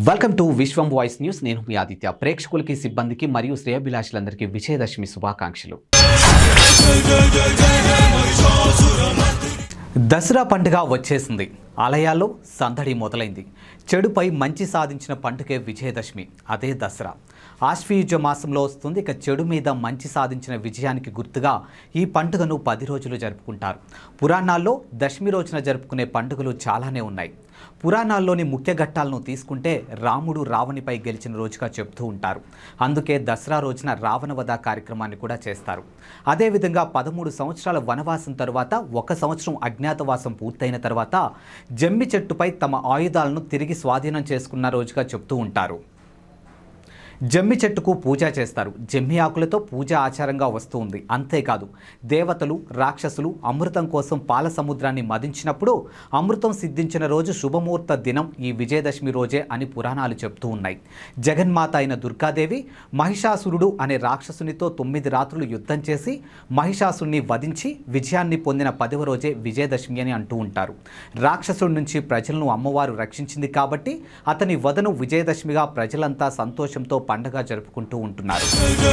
welcome to Vishwam voice news నేను మీ ఆదిత్య ప్రేక్షకులకి సిబ్బందికి మరియు శ్రేయభిలాషులందరికీ విజయదశమి శుభాకాంక్షలు దసరా పండుగ వచ్చేసింది ఆలయాల్లో సందడి మొదలైంది చెడుపై మంచి సాధించిన పండుగే విజయదశమి అదే దసరా ఆశ్వయుజ మాసంలో వస్తుంది ఇక చెడు మీద మంచి సాధించిన విజయానికి గుర్తుగా ఈ పండుగను పది రోజులు జరుపుకుంటారు పురాణాల్లో దశమి రోజున జరుపుకునే పండుగలు చాలానే ఉన్నాయి పురాణాల్లోని ముఖ్య ఘట్టాలను తీసుకుంటే రాముడు రావణిపై గెలిచిన రోజుగా చెప్తూ ఉంటారు అందుకే దసరా రోజున రావణవధ కార్యక్రమాన్ని కూడా చేస్తారు అదేవిధంగా పదమూడు సంవత్సరాల వనవాసం తరువాత ఒక సంవత్సరం అజ్ఞాతవాసం పూర్తయిన తర్వాత జమ్మి చెట్టుపై తమ ఆయుధాలను తిరిగి స్వాధీనం చేసుకున్న రోజుగా చెప్తూ ఉంటారు జమ్మి చెట్టుకు పూజ చేస్తారు జమ్మి ఆకులతో పూజ ఆచారంగా వస్తూ ఉంది అంతేకాదు దేవతలు రాక్షసులు అమృతం కోసం పాల సముద్రాన్ని మదించినప్పుడు అమృతం సిద్ధించిన రోజు శుభముహూర్త దినం ఈ విజయదశమి రోజే అని పురాణాలు చెప్తూ ఉన్నాయి జగన్మాత అయిన దుర్గాదేవి మహిషాసురుడు అనే రాక్షసునితో తొమ్మిది రాత్రులు యుద్ధం చేసి మహిషాసుని వధించి విజయాన్ని పొందిన పదవ రోజే విజయదశమి అని అంటూ ఉంటారు రాక్షసుడి నుంచి ప్రజలను అమ్మవారు రక్షించింది కాబట్టి అతని వదను విజయదశమిగా ప్రజలంతా సంతోషంతో పండగ జరుపుకుంటూ ఉంటున్నారు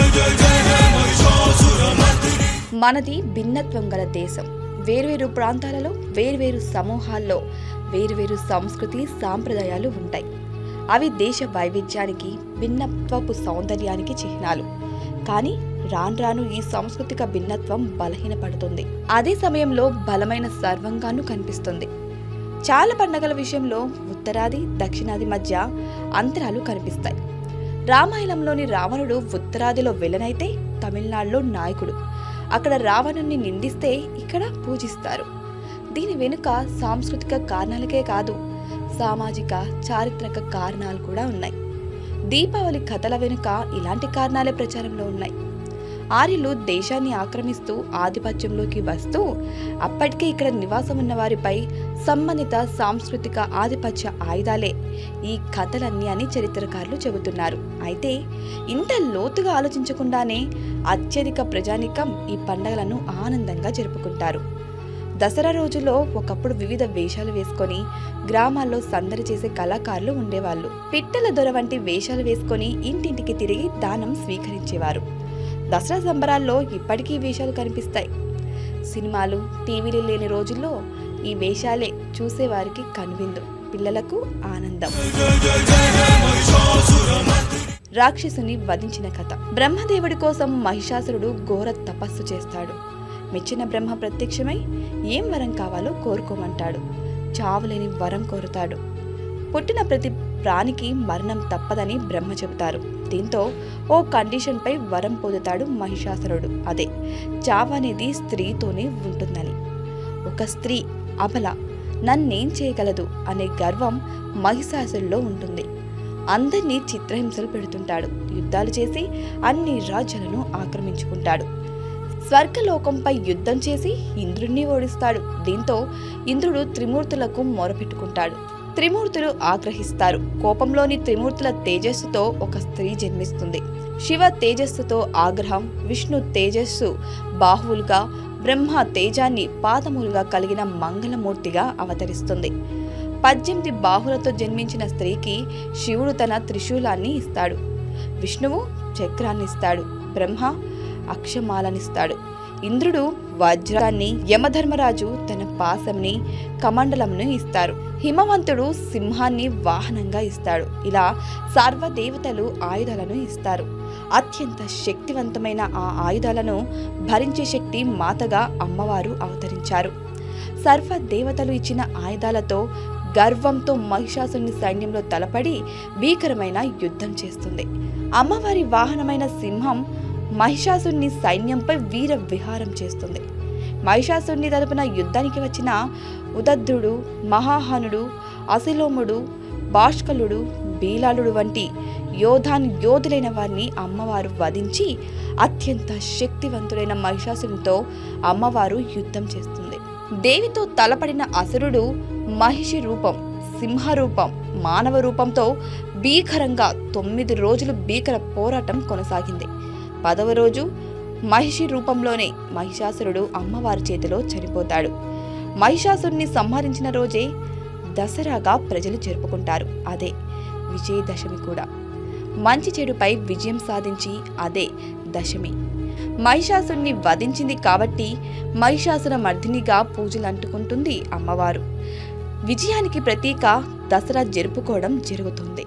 మనది భిన్నత్వం గల దేశం వేర్వేరు ప్రాంతాలలో వేర్వేరు సమూహాల్లో వేర్వేరు సంస్కృతి సాంప్రదాయాలు ఉంటాయి అవి దేశ వైవిధ్యానికి భిన్నత్వపు సౌందర్యానికి చిహ్నాలు కానీ రాను రాను ఈ సాంస్కృతిక భిన్నత్వం బలహీనపడుతుంది అదే సమయంలో బలమైన సర్వంగాను కనిపిస్తుంది చాలా పండగల విషయంలో ఉత్తరాది దక్షిణాది మధ్య అంతరాలు కనిపిస్తాయి రామాయణంలోని రావణుడు ఉత్తరాదిలో విలనైతే తమిళనాడులో నాయకుడు అక్కడ రావణుణ్ణి నిందిస్తే ఇక్కడ పూజిస్తారు దీని వెనుక సాంస్కృతిక కారణాలకే కాదు సామాజిక చారిత్రక కారణాలు కూడా ఉన్నాయి దీపావళి కథల వెనుక ఇలాంటి కారణాలే ప్రచారంలో ఉన్నాయి ఆర్యులు దేశాన్ని ఆక్రమిస్తూ ఆధిపత్యంలోకి వస్తూ అప్పటికే ఇక్కడ నివాసం ఉన్న వారిపై సంబంధిత సాంస్కృతిక ఆధిపత్య ఆయుధాలే ఈ కథలన్నీ అని చరిత్రకారులు చెబుతున్నారు అయితే ఇంత లోతుగా ఆలోచించకుండానే అత్యధిక ప్రజానికం ఈ పండగలను ఆనందంగా జరుపుకుంటారు దసరా రోజుల్లో ఒకప్పుడు వివిధ వేషాలు వేసుకొని గ్రామాల్లో సందడి చేసే కళాకారులు ఉండేవాళ్ళు పిట్టల దొర వంటి వేషాలు వేసుకొని ఇంటింటికి తిరిగి దానం స్వీకరించేవారు దసరా సంబరాల్లో ఇప్పటికీ ఈ వేషాలు కనిపిస్తాయి సినిమాలు టీవీలు లేని రోజుల్లో ఈ వేషాలే చూసేవారికి కనువిందు పిల్లలకు ఆనందం రాక్షసుని వధించిన కథ బ్రహ్మదేవుడి కోసం మహిషాసురుడు ఘోర తపస్సు చేస్తాడు మెచ్చిన బ్రహ్మ ప్రత్యక్షమై ఏం వరం కావాలో కోరుకోమంటాడు చావులేని వరం కోరుతాడు పుట్టిన ప్రతి ప్రాణికి మరణం తప్పదని బ్రహ్మ చెబుతారు దీంతో ఓ కండిషన్పై వరం పొందుతాడు మహిషాసురుడు అదే చావు అనేది స్త్రీతోనే ఉంటుందని ఒక స్త్రీ అబల నన్నేం చేయగలదు అనే గర్వం మహిషాసురులో ఉంటుంది అందరినీ చిత్రహింసలు పెడుతుంటాడు యుద్ధాలు చేసి అన్ని రాజ్యాలను ఆక్రమించుకుంటాడు స్వర్గలోకంపై యుద్ధం చేసి ఇంద్రుణ్ణి ఓడిస్తాడు దీంతో ఇంద్రుడు త్రిమూర్తులకు మొరపెట్టుకుంటాడు త్రిమూర్తులు ఆగ్రహిస్తారు కోపంలోని త్రిమూర్తుల తేజస్సుతో ఒక స్త్రీ జన్మిస్తుంది శివ తేజస్సుతో ఆగ్రహం విష్ణు తేజస్సు బాహువులుగా బ్రహ్మ తేజాన్ని పాదములుగా కలిగిన మంగళమూర్తిగా అవతరిస్తుంది పద్దెనిమిది బాహులతో జన్మించిన స్త్రీకి శివుడు తన త్రిశూలాన్ని ఇస్తాడు విష్ణువు చక్రాన్ని ఇస్తాడు బ్రహ్మ అక్షమాలనిస్తాడు ఇంద్రుడు వజ్రాన్ని యమధర్మరాజు తన పాశంని కమండలంను ఇస్తారు హిమవంతుడు సింహాన్ని వాహనంగా ఇస్తాడు ఇలా సర్వదేవతలు ఆయుధాలను ఇస్తారు అత్యంత శక్తివంతమైన ఆ ఆయుధాలను భరించే శక్తి మాతగా అమ్మవారు అవతరించారు సర్వ దేవతలు ఇచ్చిన ఆయుధాలతో గర్వంతో మహిషాసుని సైన్యంలో తలపడి భీకరమైన యుద్ధం చేస్తుంది అమ్మవారి వాహనమైన సింహం మహిషాసుని సైన్యంపై వీర విహారం చేస్తుంది మహిషాసుని తరపున యుద్ధానికి వచ్చిన ఉదద్ధుడు మహాహనుడు అసిలోముడు బాష్కలుడు బీలాలుడు వంటి యోధాన్ యోధులైన వారిని అమ్మవారు వధించి అత్యంత శక్తివంతుడైన మహిషాసునితో అమ్మవారు యుద్ధం చేస్తుంది దేవితో తలపడిన అసురుడు మహిషి రూపం సింహ రూపం మానవ రూపంతో భీకరంగా తొమ్మిది రోజులు భీకర పోరాటం కొనసాగింది పదవ రోజు మహిషి రూపంలోనే మహిషాసురుడు అమ్మవారి చేతిలో చనిపోతాడు మహిషాసురుని సంహరించిన రోజే దసరాగా ప్రజలు జరుపుకుంటారు అదే విజయదశమి కూడా మంచి చెడుపై విజయం సాధించి అదే దశమి మహిషాసుని వధించింది కాబట్టి మహిషాసుర మర్దినిగా పూజలు అంటుకుంటుంది అమ్మవారు విజయానికి ప్రతీక దసరా జరుపుకోవడం జరుగుతుంది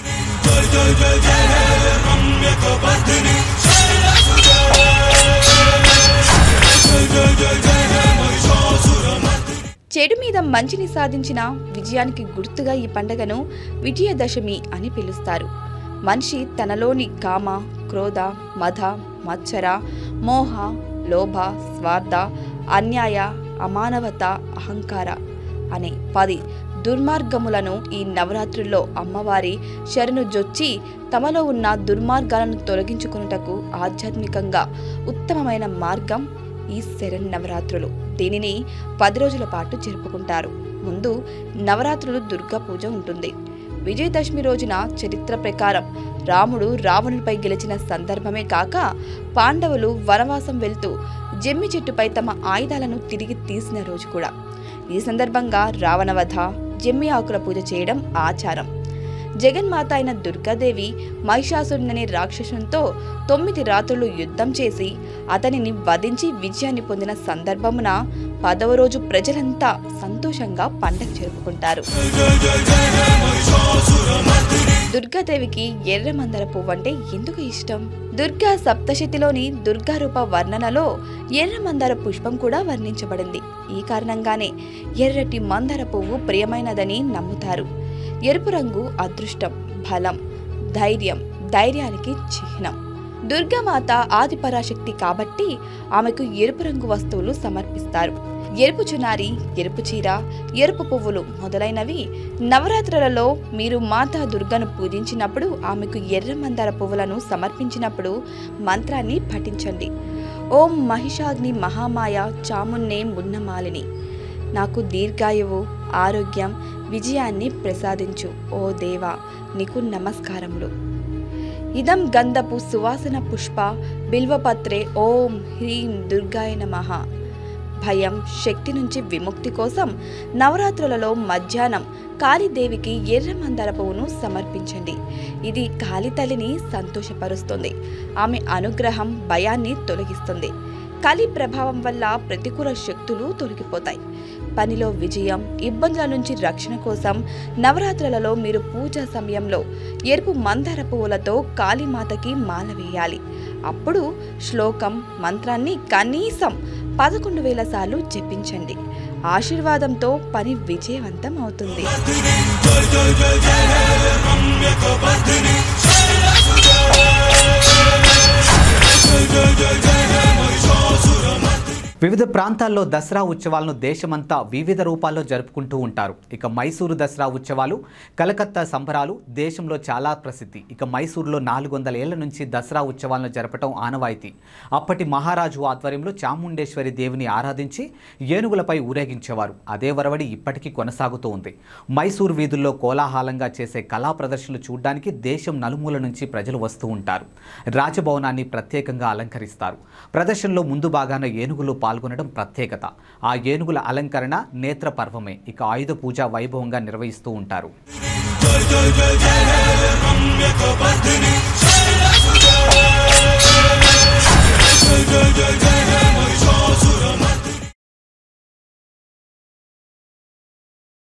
చెడు మీద మంచిని సాధించిన విజయానికి గుర్తుగా ఈ పండగను విజయదశమి అని పిలుస్తారు మనిషి తనలోని కామ క్రోధ మద మత్సర మోహ లోభ స్వార్థ అన్యాయ అమానవత అహంకార అనే పది దుర్మార్గములను ఈ నవరాత్రుల్లో అమ్మవారి శరణు జొచ్చి తమలో ఉన్న దుర్మార్గాలను తొలగించుకొనుటకు ఆధ్యాత్మికంగా ఉత్తమమైన మార్గం ఈ శరణ్ నవరాత్రులు దీనిని పది రోజుల పాటు జరుపుకుంటారు ముందు నవరాత్రులు దుర్గా పూజ ఉంటుంది విజయదశమి రోజున చరిత్ర ప్రకారం రాముడు రావణుడిపై గెలిచిన సందర్భమే కాక పాండవులు వనవాసం వెళ్తూ జమ్మి చెట్టుపై తమ ఆయుధాలను తిరిగి తీసిన రోజు కూడా ఈ సందర్భంగా రావణవధ జమ్మి ఆకుల పూజ చేయడం ఆచారం జగన్మాత అయిన దుర్గాదేవి మహిషాసురుడనే రాక్షసునితో తొమ్మిది రాత్రులు యుద్ధం చేసి అతనిని వధించి విజయాన్ని పొందిన సందర్భమున పదవ రోజు ప్రజలంతా సంతోషంగా పండగ జరుపుకుంటారు దుర్గాదేవికి ఎర్ర మందర పువ్వు అంటే ఎందుకు ఇష్టం దుర్గా సప్తశతిలోని దుర్గా రూప వర్ణనలో ఎర్ర మందార పుష్పం కూడా వర్ణించబడింది ఈ కారణంగానే ఎర్రటి మందార పువ్వు ప్రియమైనదని నమ్ముతారు ఎరుపు రంగు అదృష్టం బలం ధైర్యం ధైర్యానికి చిహ్నం దుర్గామాత ఆదిపరాశక్తి కాబట్టి ఆమెకు ఎరుపు రంగు వస్తువులు సమర్పిస్తారు ఎరుపు చునారి ఎరుపు చీర ఎరుపు పువ్వులు మొదలైనవి నవరాత్రులలో మీరు మాతా దుర్గను పూజించినప్పుడు ఆమెకు ఎర్ర మందార పువ్వులను సమర్పించినప్పుడు మంత్రాన్ని పఠించండి ఓం మహిషాగ్ని మహామాయ చామున్నే మున్నమాలిని నాకు దీర్ఘాయువు ఆరోగ్యం విజయాన్ని ప్రసాదించు ఓ దేవా నీకు నమస్కారములు ఇదం గంధపు సువాసన పుష్ప బిల్వపత్రే ఓం హ్రీం దుర్గాయ నమః భయం శక్తి నుంచి విముక్తి కోసం నవరాత్రులలో మధ్యాహ్నం కాళీదేవికి ఎర్ర మందార పువ్వును సమర్పించండి ఇది కాళీ తల్లిని సంతోషపరుస్తుంది ఆమె అనుగ్రహం భయాన్ని తొలగిస్తుంది కలి ప్రభావం వల్ల ప్రతికూల శక్తులు తొలగిపోతాయి పనిలో విజయం ఇబ్బందుల నుంచి రక్షణ కోసం నవరాత్రులలో మీరు పూజా సమయంలో ఎరుపు మందార పువ్వులతో కాళీమాతకి మాల వేయాలి అప్పుడు శ్లోకం మంత్రాన్ని కనీసం పదకొండు వేల సార్లు జపించండి ఆశీర్వాదంతో పని విజయవంతం అవుతుంది వివిధ ప్రాంతాల్లో దసరా ఉత్సవాలను దేశమంతా వివిధ రూపాల్లో జరుపుకుంటూ ఉంటారు ఇక మైసూరు దసరా ఉత్సవాలు కలకత్తా సంబరాలు దేశంలో చాలా ప్రసిద్ధి ఇక మైసూరులో నాలుగు వందల ఏళ్ల నుంచి దసరా ఉత్సవాలను జరపటం ఆనవాయితీ అప్పటి మహారాజు ఆధ్వర్యంలో చాముండేశ్వరి దేవిని ఆరాధించి ఏనుగులపై ఊరేగించేవారు అదే వరవడి ఇప్పటికీ కొనసాగుతూ ఉంది మైసూరు వీధుల్లో కోలాహలంగా చేసే కళా ప్రదర్శనలు చూడడానికి దేశం నలుమూల నుంచి ప్రజలు వస్తూ ఉంటారు రాజభవనాన్ని ప్రత్యేకంగా అలంకరిస్తారు ప్రదర్శనలో ముందు భాగాన ఏనుగులు పాల్గొనడం ప్రత్యేకత ఆ ఏనుగుల అలంకరణ నేత్ర పర్వమే ఇక ఆయుధ పూజ వైభవంగా నిర్వహిస్తూ ఉంటారు జయ జయ జయ హే రమ్య కపర్దిని శైలసుతే